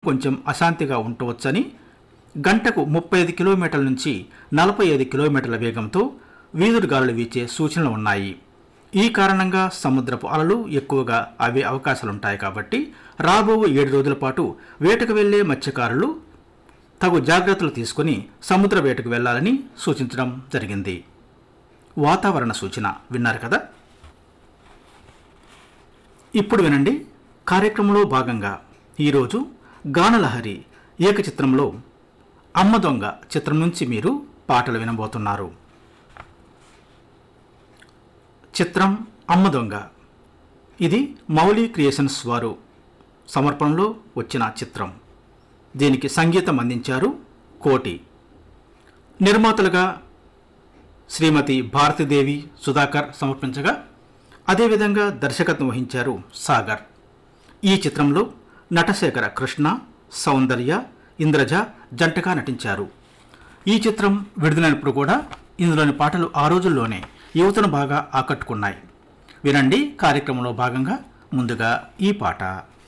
కొంచెం అశాంతిగా ఉండవచ్చని గంటకు ముప్పై ఐదు కిలోమీటర్ల నుంచి నలభై ఐదు కిలోమీటర్ల వేగంతో వీధుడు గాలులు వీచే సూచనలు ఉన్నాయి ఈ కారణంగా సముద్రపు అలలు ఎక్కువగా అవే అవకాశాలుంటాయి కాబట్టి రాబో ఏడు రోజుల పాటు వేటకు వెళ్లే మత్స్యకారులు తగు జాగ్రత్తలు తీసుకుని సముద్ర వేటకు వెళ్లాలని సూచించడం జరిగింది వాతావరణ సూచన విన్నారు కదా ఇప్పుడు వినండి కార్యక్రమంలో భాగంగా ఈరోజు గానలహరి ఏకచిత్రంలో అమ్మ దొంగ చిత్రం నుంచి మీరు పాటలు వినబోతున్నారు చిత్రం అమ్మ దొంగ ఇది మౌలి క్రియేషన్స్ వారు సమర్పణలో వచ్చిన చిత్రం దీనికి సంగీతం అందించారు కోటి నిర్మాతలుగా శ్రీమతి భారతిదేవి సుధాకర్ సమర్పించగా అదేవిధంగా దర్శకత్వం వహించారు సాగర్ ఈ చిత్రంలో నటశేఖర కృష్ణ సౌందర్య ఇంద్రజ జంటగా నటించారు ఈ చిత్రం విడుదలైనప్పుడు కూడా ఇందులోని పాటలు ఆ రోజుల్లోనే యువతను బాగా ఆకట్టుకున్నాయి వినండి కార్యక్రమంలో భాగంగా ముందుగా ఈ పాట